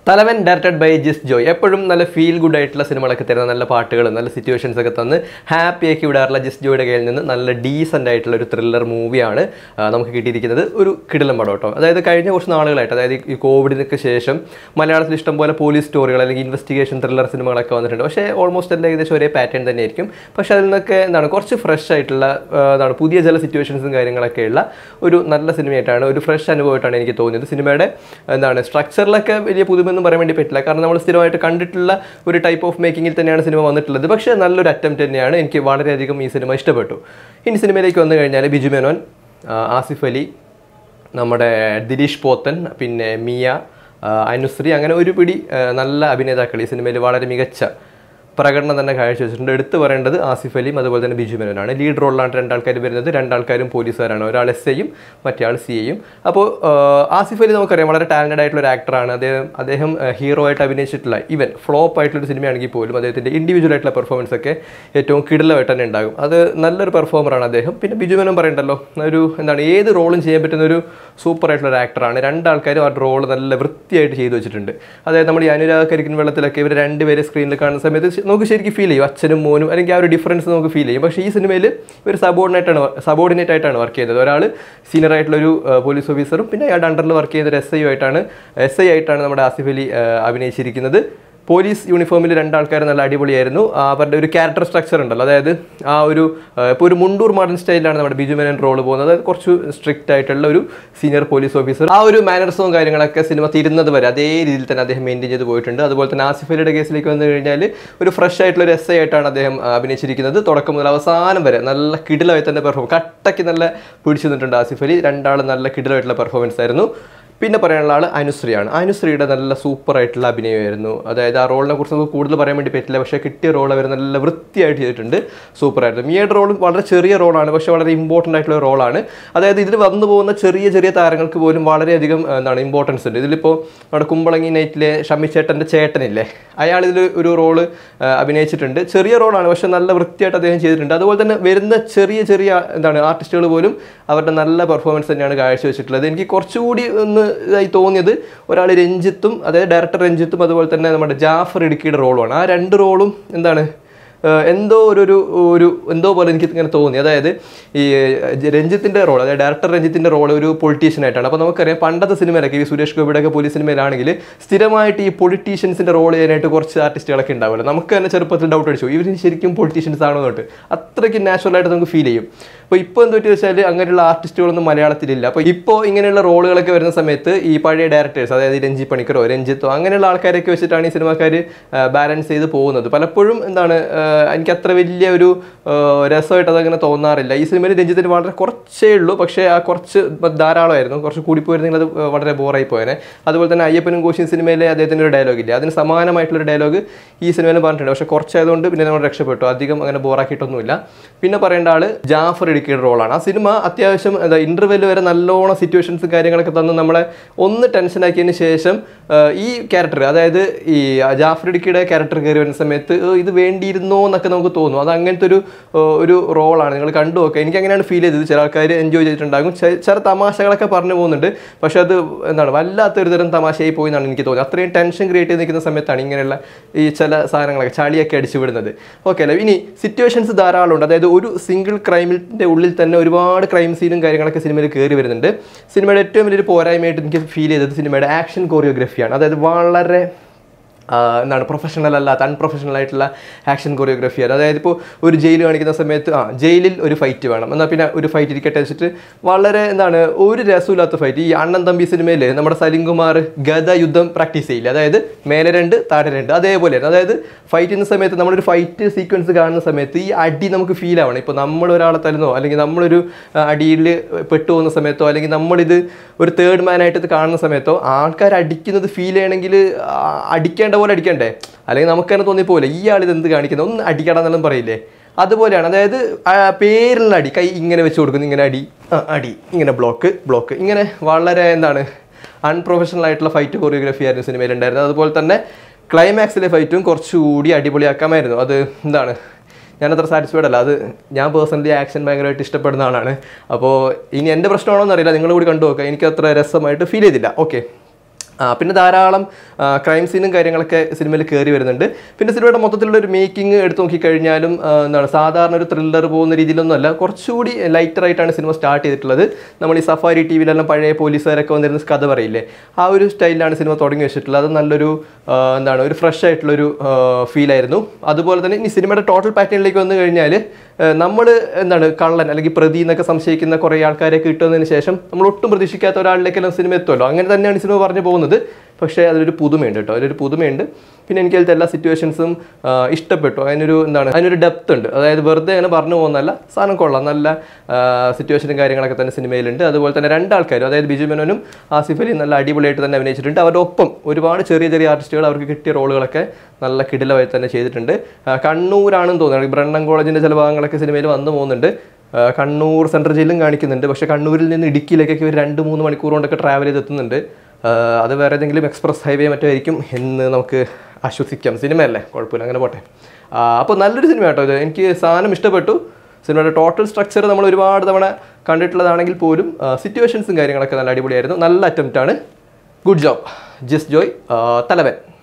തലവൻ directed by ജിസ് ജോയ് എപ്പോഴും നല്ല ഫീൽ ഗുഡ് ആയിട്ടുള്ള സിനിമകളൊക്കെ തരുന്ന നല്ല പാട്ടുകൾ നല്ല സിറ്റുവേഷൻസ് ഒക്കെ തന്ന് ഹാപ്പി ആക്കി വിടാറുള്ള ജിസ് ജോയുടെ കയ്യിൽ നിന്ന് നല്ല ഡീസൻ്റ് ആയിട്ടുള്ള ഒരു ത്രില്ലർ മൂവിയാണ് നമുക്ക് കിട്ടിയിരിക്കുന്നത് ഒരു കിടിലം പടം കേട്ടോ അതായത് കഴിഞ്ഞ കുറച്ച് നാളുകളായിട്ട് അതായത് ഈ കോവിഡിനൊക്കെ ശേഷം മലയാളത്തിൽ ഇഷ്ടംപോലെ പോലീസ് സ്റ്റോറികൾ അല്ലെങ്കിൽ ഇൻവെസ്റ്റിഗേഷൻ ത്രില്ലർ സിനിമകളൊക്കെ വന്നിട്ടുണ്ട് പക്ഷേ ഓൾമോസ്റ്റ് എല്ലാം ഏകദേശം ഒരേ പാറ്റേൺ തന്നെയായിരിക്കും പക്ഷേ അതിൽ നിന്നൊക്കെ എന്താണ് കുറച്ച് ഫ്രഷ് ആയിട്ടുള്ള ആ, എന്താണ് പുതിയ ചില സിറ്റുവേഷൻസും കാര്യങ്ങളൊക്കെ ഉള്ള ഒരു നല്ല സിനിമയായിട്ടാണ് ഒരു ഫ്രഷ് അനുഭവമായിട്ടാണ് എനിക്ക് തോന്നിയത് സിനിമയുടെ എന്താണ് സ്ട്രക്ചറിലൊക്കെ വലിയ പുതുമെന്ന് പറയാൻ വേണ്ടി പറ്റില്ല കാരണം നമ്മൾ സ്ഥിരമായിട്ട് കണ്ടിട്ടുള്ള ഒരു ടൈപ്പ് ഓഫ് മേക്കിങ്ങിൽ തന്നെയാണ് സിനിമ വന്നിട്ടുള്ളത് പക്ഷേ നല്ലൊരു അറ്റംപ്റ്റ് തന്നെയാണ് എനിക്ക് വളരെയധികം ഈ സിനിമ ഇഷ്ടപ്പെട്ടു ഇനി സിനിമയിലേക്ക് വന്നു കഴിഞ്ഞാൽ ബിജു മേനോൻ ആ, ആസിഫ് അലി നമ്മുടെ ദിലീഷ് പോത്തൻ പിന്നെ മിയ ആ, അനുശ്രീ അങ്ങനെ ഒരു പിടി ആ, നല്ല അഭിനേതാക്കൾ ഈ സിനിമയിൽ വളരെ മികച്ച പ്രകടനം തന്നെ കാഴ്ചവെച്ചിട്ടുണ്ട് എടുത്തു പറയേണ്ടത് ആസിഫ് അലിയും അതുപോലെ തന്നെ ബിജു മേനോനാണ് ലീഡ് റോളിലാണ് രണ്ടാൾക്കാർ വരുന്നത് രണ്ടാൾക്കാരും പോലീസുകാരാണ് ഒരാൾ എസ് ഐയും മറ്റേ ആൾ സി ഐയും അപ്പോൾ ആസിഫ് അലി നമുക്കറിയാം വളരെ ടാലൻറ്റഡ് ആയിട്ടുള്ള ഒരു ആക്ടറാണ് അദ്ദേഹം അദ്ദേഹം ഹീറോ ആയിട്ട് അഭിനയിച്ചിട്ടുള്ള ഈവൻ ഫ്ലോപ്പ് ആയിട്ടുള്ള ഒരു സിനിമയാണെങ്കിൽ പോലും അദ്ദേഹത്തിൻ്റെ ഇൻഡിവിജ്വൽ ആയിട്ടുള്ള പെർഫോമൻസ് ഒക്കെ ഏറ്റവും കിടിലമായിട്ട് തന്നെ ഉണ്ടാകും അത് നല്ലൊരു പെർഫോമറാണ് അദ്ദേഹം പിന്നെ ബിജു മേനോൻ പറയണ്ടല്ലോ ഒരു എന്താണ് ഏത് റോളും ചെയ്യാൻ പറ്റുന്ന ഒരു സൂപ്പർ ആയിട്ടുള്ള ഒരു ആക്ടറാണ് രണ്ടാൾക്കാരും ആ റോൾ നല്ല വൃത്തിയായിട്ട് ചെയ്തു വെച്ചിട്ടുണ്ട് അതായത് നമ്മൾ ഈ അനുരാഗ് കരിക്കിൻ വെള്ളത്തിലൊക്കെ ഇവർ രണ്ടുപേരെ സ്ക്രീനിൽ കാണുന്ന സമയത്ത് ശ- നമുക്ക് ശരിക്കും ഫീൽ ചെയ്യും അച്ഛനും മോനും അല്ലെങ്കിൽ ആ ഒരു ഡിഫറൻസ് നമുക്ക് ഫീൽ ചെയ്യും പക്ഷേ ഈ സിനിമയിൽ ഇവർ സബോർഡിനേറ്റ് ആണ് സബോർഡിനേറ്റ് ആയിട്ടാണ് വർക്ക് ചെയ്യുന്നത് ഒരാൾ സീനിയർ ആയിട്ടുള്ള ഒരു പോലീസ് ഓഫീസറും പിന്നെ അയാളുടെ അണ്ടറിൽ വർക്ക് ചെയ്യുന്ന ഒരു എസ് ഐ ആയിട്ടാണ് എസ് ഐ ആയിട്ടാണ് നമ്മുടെ ആസിഫ് അലി ആ, അഭിനയിച്ചിരിക്കുന്നത് പോലീസ് യൂണിഫോമിൽ രണ്ടാൾക്കാർ നല്ല അടിപൊളിയായിരുന്നു ആ, അവരുടെ ഒരു ക്യാരക്ടർ സ്ട്രക്ചർ ഉണ്ടല്ലോ അതായത് ആ ഒരു ഇപ്പോൾ ഒരു മുണ്ടൂർ മോഡേൺ സ്റ്റൈലിലാണ് നമ്മുടെ ബിജു മേനൻ റോൾ പോകുന്നത് അതായത് കുറച്ച് സ്ട്രിക്റ്റ് ആയിട്ടുള്ള ഒരു സീനിയർ പോലീസ് ഓഫീസർ ആ ഒരു മാനർസവും കാര്യങ്ങളൊക്കെ സിനിമ തീരുന്നത് വരെ അതേ രീതിയിൽ തന്നെ അദ്ദേഹം മെയിൻറ്റെയിൻ ചെയ്ത് പോയിട്ടുണ്ട് അതുപോലെ തന്നെ ആസിഫ് അലിയുടെ കേസിലേക്ക് വന്നു കഴിഞ്ഞാൽ ഒരു ഫ്രഷ് ആയിട്ടുള്ള ഒരു എസ് ഐ ആയിട്ടാണ് അദ്ദേഹം ആ, അഭിനയിച്ചിരിക്കുന്നത് തുടക്കം മുതൽ അവസാനം വരെ നല്ല കിടിലമായി തന്നെ പെർഫോം കട്ടയ്ക്ക് നല്ല പിടിച്ചു നിന്നിട്ടുണ്ട് ആസിഫ് അലി രണ്ടാളും നല്ല കിടിലമായിട്ടുള്ള പെർഫോമൻസ് ആയിരുന്നു പിന്നെ പറയാനുള്ള ആൾ അനുശ്രീയാണ് അനുശ്രീയുടെ നല്ല സൂപ്പർ ആയിട്ടുള്ള അഭിനയമായിരുന്നു അതായത് ആ റോളിനെ കുറിച്ച് നമുക്ക് കൂടുതൽ പറയാൻ വേണ്ടി പറ്റില്ല പക്ഷേ കിട്ടിയ റോൾ അവർ നല്ല വൃത്തിയായിട്ട് ചെയ്തിട്ടുണ്ട് സൂപ്പർ ആയിരുന്നു മിയയുടെ റോളും വളരെ ചെറിയ റോളാണ് പക്ഷേ വളരെ ഇമ്പോർട്ടൻ്റ് ആയിട്ടുള്ള റോളാണ് അതായത് ഇതിൽ വന്നു പോകുന്ന ചെറിയ ചെറിയ താരങ്ങൾക്ക് പോലും വളരെയധികം ആ, എന്താണ് ഇമ്പോർട്ടൻസ് ഉണ്ട് ഇതിലിപ്പോൾ നമ്മുടെ കുമ്പളങ്ങി നൈറ്റിലെ ഷമ്മിച്ചേട്ടൻ്റെ ചേട്ടനില്ലേ അയാൾ ഇതിൽ ഒരു റോള് അഭിനയിച്ചിട്ടുണ്ട് ചെറിയ റോളാണ് പക്ഷേ നല്ല വൃത്തിയായിട്ട് അദ്ദേഹം ചെയ്തിട്ടുണ്ട് അതുപോലെ തന്നെ വരുന്ന ചെറിയ ചെറിയ എന്താണ് ആർട്ടിസ്റ്റുകൾ പോലും അവരുടെ നല്ല പെർഫോമൻസ് തന്നെയാണ് കാഴ്ചവെച്ചിട്ടുള്ളത് എനിക്ക് കുറച്ചുകൂടി ഒന്ന് ഇതായി തോന്നിയത് ഒരാൾ രഞ്ജിത്തും അതായത് ഡയറക്ടർ രഞ്ജിത്തും അതുപോലെ തന്നെ നമ്മുടെ ജാഫർ ഇടുക്കിയുടെ റോളുമാണ് ആ രണ്ട് റോളും എന്താണ് ഏഹ് എന്തോ ഒരു ഒരു ഒരു എന്തോ പോലെ എനിക്ക് ഇങ്ങനെ തോന്നി അതായത് ഈ ഏഹ് രഞ്ജിത്തിന്റെ റോൾ അതായത് ഡയറക്ടർ രഞ്ജിത്തിന്റെ റോൾ ഒരു പൊളിറ്റീഷ്യൻ ആയിട്ടാണ് അപ്പോൾ നമുക്കറിയാം പണ്ടത്തെ സിനിമയിലൊക്കെ ഈ സുരേഷ് ഗോപിയുടെ ഒക്കെ പോലീസ് സിനിമയിലാണെങ്കിൽ സ്ഥിരമായിട്ട് ഈ പൊളിറ്റീഷ്യൻസിന്റെ റോൾ ചെയ്യാനായിട്ട് കുറച്ച് ആർട്ടിസ്റ്റുകളൊക്കെ ഉണ്ടാവുമല്ലോ നമുക്ക് തന്നെ ചെറുപ്പത്തിൽ ഡൗട്ട് അടിച്ചു ഇവർ ശരിക്കും പൊളിറ്റീഷ്യൻസ് ആണോ എന്നിട്ട് അത്രയ്ക്ക് നാച്ചുറൽ ആയിട്ട് നമുക്ക് ഫീൽ ചെയ്യും അപ്പോൾ ഇപ്പോൾ എന്താ പറ്റി വെച്ചാൽ അങ്ങനെയുള്ള ആർട്ടിസ്റ്റുകളൊന്നും മലയാളത്തിലില്ല അപ്പോൾ ഇപ്പോൾ ഇങ്ങനെയുള്ള റോളുകളൊക്കെ വരുന്ന സമയത്ത് ഈ പഴയ ഡയറക്ടേഴ്സ് അതായത് രഞ്ജി പണിക്കറോ രഞ്ജിത്തോ അങ്ങനെയുള്ള ആൾക്കാരൊക്കെ വെച്ചിട്ടാണ് ഈ സിനിമാക്കാർ ബാലൻസ് ചെയ്ത് പോകുന്നത് പലപ്പോഴും എന്താണ് ആ, എനിക്ക് അത്ര വലിയ ഒരു ആ, രസമായിട്ട് അതങ്ങനെ തോന്നാറില്ല ഈ സിനിമയിൽ രഞ്ജിത്തിന് വളരെ കുറച്ചേ ഉള്ളൂ പക്ഷേ ആ കുറച്ച് ധാരാളമായിരുന്നു കുറച്ച് കൂടിപ്പോയിരുന്നെങ്കിൽ അത് വളരെ ബോറായി പോയേനെ അതുപോലെ തന്നെ അയ്യപ്പനും കോശിയും സിനിമയിലെ അദ്ദേഹത്തിൻ്റെ ഒരു ഡയലോഗ് ഇല്ല അതിന് സമാനമായിട്ടുള്ളൊരു ഡയലോഗ് ഈ സിനിമയിൽ പറഞ്ഞിട്ടുണ്ട് പക്ഷേ കുറച്ചായതുകൊണ്ട് പിന്നെ നമ്മൾ രക്ഷപ്പെട്ടു അധികം അങ്ങനെ ബോറാക്കിയിട്ടൊന്നുമില്ല പിന്നെ പറയേണ്ട ആള് ജാഫർ ഇടുക്കിയുടെ റോളാണ് ആ സിനിമ അത്യാവശ്യം എന്താ ഇന്റർവെല് വരെ നല്ലോണം സിറ്റുവേഷൻസ് കാര്യങ്ങളൊക്കെ തന്ന് നമ്മളെ ഒന്ന് ടെൻഷനാക്കിയതിന് ശേഷം ആ, ഈ ക്യാരക്ടർ അതായത് ഈ ജാഫർ ഇടുക്കിയുടെ ക്യാരക്ടർ കയറി വരുന്ന സമയത്ത് ഏ, ഇത് വേണ്ടിയിരുന്നോ എന്നൊക്കെ നമുക്ക് തോന്നും അത് അങ്ങനത്തെ ഒരു ഏ, ഒരു റോളാണ് നിങ്ങൾ കണ്ടു നോക്കുക എനിക്ക് അങ്ങനെയാണ് ഫീൽ ചെയ്തത് ചില ആൾക്കാർ എൻജോയ് ചെയ്തിട്ടുണ്ടാകും ചെ- ചില തമാശകളൊക്കെ പറഞ്ഞു പോകുന്നുണ്ട് പക്ഷെ അത് എന്താണ് വല്ലാത്തൊരു തരം തമാശയായി പോയി എന്നാണ് എനിക്ക് തോന്നുന്നത് അത്രയും ടെൻഷൻ ക്രിയേറ്റ് ചെയ്ത് നിൽക്കുന്ന സമയത്താണ് ഇങ്ങനെയുള്ള ഈ ചില സാധനങ്ങളൊക്കെ ചളിയൊക്കെ അടിച്ചു വിടുന്നത് ഓക്കെ അല്ലേ ഇനി സിറ്റുവേഷൻസ് ധാരാളം ഉണ്ട് അതായത് ഒരു സിംഗിൾ ക്രൈമിൻ്റെ ഉള്ളിൽ തന്നെ ഒരുപാട് ക്രൈം സീനും കാര്യങ്ങളൊക്കെ സിനിമയിൽ കയറി വരുന്നുണ്ട് സിനിമയുടെ ഏറ്റവും വലിയൊരു പോരായ്മയായിട്ട് എനിക്ക് ഫീൽ ചെയ്തത് സിനിമയുടെ ആക്ഷൻ കോറിയോഗ്രഫിയാണ് അതായത് വളരെ ആ, എന്താണ് പ്രൊഫഷണൽ അല്ലാത്ത അൺപ്രൊഫഷണൽ ആയിട്ടുള്ള ആക്ഷൻ കൊറിയോഗ്രഫിയാണ് അതായത് ഇപ്പോൾ ഒരു ജയിൽ കാണിക്കുന്ന സമയത്ത് ആ ജയിലിൽ ഒരു ഫൈറ്റ് വേണം എന്നാൽ പിന്നെ ഒരു ഫൈറ്റ് ഇരിക്കട്ടെ വെച്ചിട്ട് വളരെ എന്താണ് ഒരു രസമില്ലാത്ത ഫൈറ്റ് ഈ അണ്ണൻ തമ്പി സിനിമയിൽ നമ്മുടെ സലിംകുമാർ ഗത യുദ്ധം പ്രാക്ടീസ് ചെയ്യില്ല അതായത് മേലെ രണ്ട് താഴെ രണ്ട് അതേപോലെയാണ് അതായത് ഫൈറ്റ് ചെയ്യുന്ന സമയത്ത് നമ്മളൊരു ഫൈറ്റ് സീക്വൻസ് കാണുന്ന സമയത്ത് ഈ അടി നമുക്ക് ഫീൽ ആവണം ഇപ്പോൾ നമ്മൾ ഒരാളെ തരുന്നോ അല്ലെങ്കിൽ നമ്മളൊരു അടിയിൽ പെട്ടുപോകുന്ന സമയത്തോ അല്ലെങ്കിൽ നമ്മളിത് ഒരു തേർഡ് മാൻ ആയിട്ട് ഇത് കാണുന്ന സമയത്തോ ആൾക്കാർ അടിക്കുന്നത് ഫീൽ ചെയ്യണമെങ്കിൽ ആ, അടിക്കേണ്ട പോലെ അടിക്കണ്ടേ അല്ലെങ്കിൽ നമുക്ക് തന്നെ തോന്നിപ്പോലെ ഈ ആൾ ഇത് എന്ത് കാണിക്കുന്നത് ഒന്ന് അടിക്കടാന്നെല്ലാം പറയില്ലേ അതുപോലെയാണ് അതായത് ആ പേരിലുള്ള അടി കൈ ഇങ്ങനെ വെച്ച് കൊടുക്കുന്നു ഇങ്ങനെ അടി ആ, അടി ഇങ്ങനെ ബ്ലോക്ക് ബ്ലോക്ക് ഇങ്ങനെ വളരെ എന്താണ് അൺപ്രൊഫഷണൽ ആയിട്ടുള്ള ഫൈറ്റ് കൊറിയോഗ്രഫി ആയിരുന്നു സിനിമയിൽ ഉണ്ടായിരുന്നത് അതുപോലെ തന്നെ ക്ലൈമാക്സിലെ ഫൈറ്റും കുറച്ചുകൂടി അടിപൊളിയാക്കാമായിരുന്നു അത് എന്താണ് ഞാനത്ര സാറ്റിസ്ഫൈഡ് അല്ല അത് ഞാൻ പേഴ്സണലി ആക്ഷൻ ഭയങ്കരമായിട്ട് ഇഷ്ടപ്പെടുന്ന ആളാണ് അപ്പോൾ ഇനി എൻ്റെ പ്രശ്നമാണോ എന്നറിയില്ല നിങ്ങൾ കൂടി കണ്ടു നോക്കുക എനിക്ക് അത്ര രസമായിട്ട് ഫീൽ ചെയ്തില്ല ഓക്കെ ആ, പിന്നെ ധാരാളം ക്രൈം സീനും കാര്യങ്ങളൊക്കെ സിനിമയിൽ കയറി വരുന്നുണ്ട് പിന്നെ സിനിമയുടെ മൊത്തത്തിലുള്ള ഒരു മേക്കിംഗ് എടുത്ത് നോക്കിക്കഴിഞ്ഞാലും ആ, എന്താണ് സാധാരണ ഒരു ത്രില്ലർ പോകുന്ന രീതിയിലൊന്നും അല്ല കുറച്ചുകൂടി ലൈറ്റർ ആയിട്ടാണ് സിനിമ സ്റ്റാർട്ട് ചെയ്തിട്ടുള്ളത് നമ്മൾ ഈ സഫാരി ടി വിയിലെല്ലാം പഴയ പോലീസുകാരൊക്കെ വന്നിരുന്ന കഥ പറയില്ലേ ആ ഒരു സ്റ്റൈലിലാണ് സിനിമ തുടങ്ങി വെച്ചിട്ടുള്ളത് അത് നല്ലൊരു ആ, എന്താണ് ഒരു ഫ്രഷ് ആയിട്ടുള്ളൊരു ഫീലായിരുന്നു അതുപോലെ തന്നെ ഈ സിനിമയുടെ ടോട്ടൽ പാറ്റേണിലേക്ക് വന്നു കഴിഞ്ഞാൽ നമ്മൾ എന്താണ് കള്ളൻ അല്ലെങ്കിൽ പ്രതി എന്നൊക്കെ സംശയിക്കുന്ന കുറേ ആൾക്കാരെ കിട്ടുന്നതിന് ശേഷം നമ്മൾ ഒട്ടും പ്രതീക്ഷിക്കാത്ത ഒരാളിലേക്കെല്ലാം സിനിമ എത്തുമല്ലോ അങ്ങനെ തന്നെയാണ് ഈ സിനിമ പറഞ്ഞു പോകുന്നത് പക്ഷേ അതിലൊരു പുതുമയുണ്ട് കേട്ടോ അതിലൊരു പുതുമയുണ്ട് പിന്നെ എനിക്ക് അതിലത്തെ എല്ലാ സിറ്റുവേഷൻസും ഇഷ്ടപ്പെട്ടു അതിനൊരു എന്താണ് അതിനൊരു ഡെപ്ത് ഉണ്ട് അതായത് വെറുതെ അങ്ങനെ പറഞ്ഞു പോകുന്നതല്ല സാധനം കൊള്ളാം നല്ല സിറ്റുവേഷനും കാര്യങ്ങളൊക്കെ തന്നെ സിനിമയിലുണ്ട് അതുപോലെ തന്നെ രണ്ടാൾക്കാരും അതായത് ബിജു മേനോനും ആസിഫ് അലിയും നല്ല അടിപൊളിയായിട്ട് തന്നെ അഭിനയിച്ചിട്ടുണ്ട് അവരുടെ ഒപ്പം ഒരുപാട് ചെറിയ ചെറിയ ആർട്ടിസ്റ്റുകൾ അവർക്ക് കിട്ടിയ റോളുകളൊക്കെ നല്ല കിടിലമായി തന്നെ ചെയ്തിട്ടുണ്ട് ആ, കണ്ണൂരാണെന്ന് തോന്നുന്നു ബ്രണ്ണൻ കോളേജിൻ്റെ ചില ഭാഗങ്ങളൊക്കെ സിനിമയിൽ വന്നു പോകുന്നുണ്ട് ആ, കണ്ണൂർ സെൻട്രൽ ജയിലും കാണിക്കുന്നുണ്ട് പക്ഷേ കണ്ണൂരിൽ നിന്ന് ഇടുക്കിയിലേക്കൊക്കെ ഒരു രണ്ട് മൂന്ന് മണിക്കൂർ കൊണ്ടൊക്കെ ട്രാവൽ ചെയ്ത് എത്തുന്നുണ്ട് ആ, അത് വേറെ ഏതെങ്കിലും എക്സ്പ്രസ് ഹൈവേ മറ്റോ ആയിരിക്കും എന്ന് നമുക്ക് ആശ്വസിക്കാം സിനിമയല്ലേ കുഴപ്പമില്ല അങ്ങനെ പോട്ടെ അപ്പോൾ നല്ലൊരു സിനിമ കേട്ടോ ഇത് എനിക്ക് സാധനം ഇഷ്ടപ്പെട്ടു സിനിമയുടെ ടോട്ടൽ സ്ട്രക്ചർ നമ്മൾ ഒരുപാട് തവണ കണ്ടിട്ടുള്ളതാണെങ്കിൽ പോലും സിറ്റുവേഷൻസും കാര്യങ്ങളൊക്കെ നല്ല അടിപൊളിയായിരുന്നു നല്ല അറ്റംപ്റ്റ് ആണ് ഗുഡ് ജോബ് ജിസ് ജോയ് ആ, തലവൻ